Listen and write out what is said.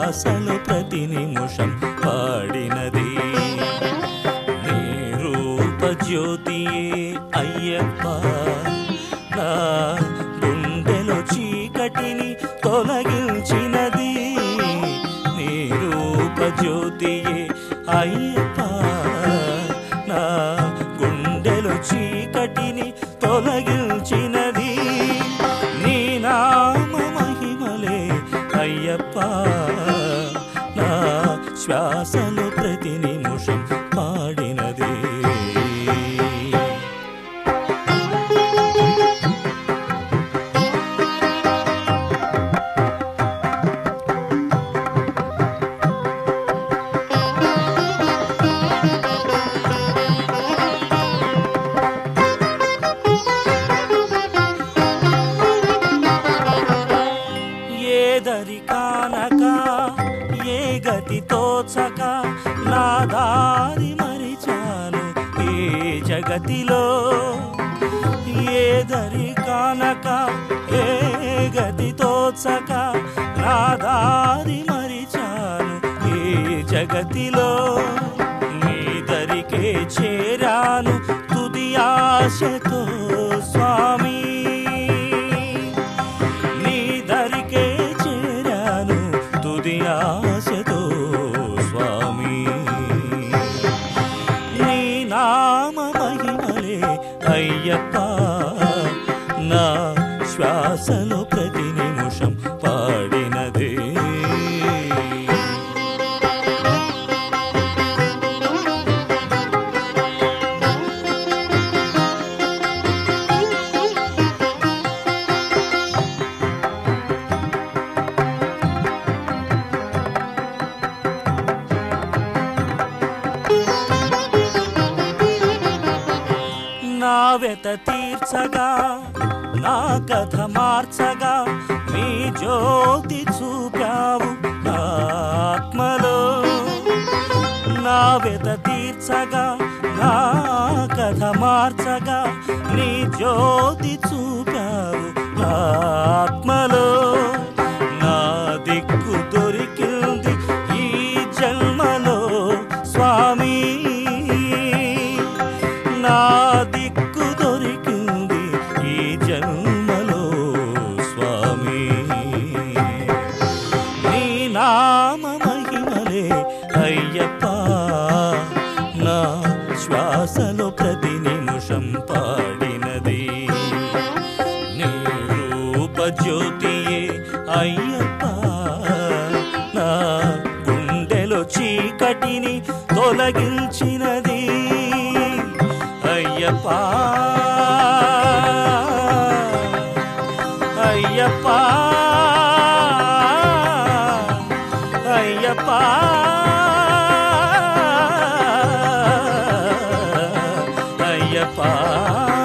శ్వాసలో ప్రతి నిమిషం పాడినది నీ రూప జ్యోతియే అయ్యప్ప నా గుండెలో చీకటిని తొలగించినది నీ రూప జ్యోతియే అయ్యప్ప నా గుండెలో చీకటిని తొలగించినది నీ నామ మహిమలే అయ్యప్ప నా శ్వాసలో ప్రతి నిమిషం పాడినది ఏదరి కానక ఏ గతి తోచక నా దారి మరిచాను ఈ జగతిలో ఏదరి కానక ఏ గతి తోచక నా దారి మరిచాను ఈ జగతిలో నీ దరికే చేరాను తుది ఆశతో స్వామి నీ దరికే చేరాను తుది ఆశతో స్వామి నీ నామ మహిమలే అయ్యప్ప నా శ్వాసలో ప్రతి నిమిషం పాడినదే నా వెత తీర్చగా నా కథ మార్చగా మీ జ్యోతి చూపావు నా ఆత్మలో నా వెత తీర్చగా నా కథ మార్చగా నీ జ్యోతి చూపావు నా ఆత్మలో నా దిక్కు దొరికింది ఈ జన్మలో స్వామి నా దిక్కు దొరికింది ఈ జన్మలో స్వామి నీ నామ మహిమలే అయ్యప్ప నా శ్వాసలో ప్రతి నిమిషం పాడినది నీ రూప జ్యోతియే అయ్యప్ప నా గుండెలో చీకటిని తొలగించినది అయ్యప్ప అయ్యప్ప అయ్యప్ప అయ్యప్ప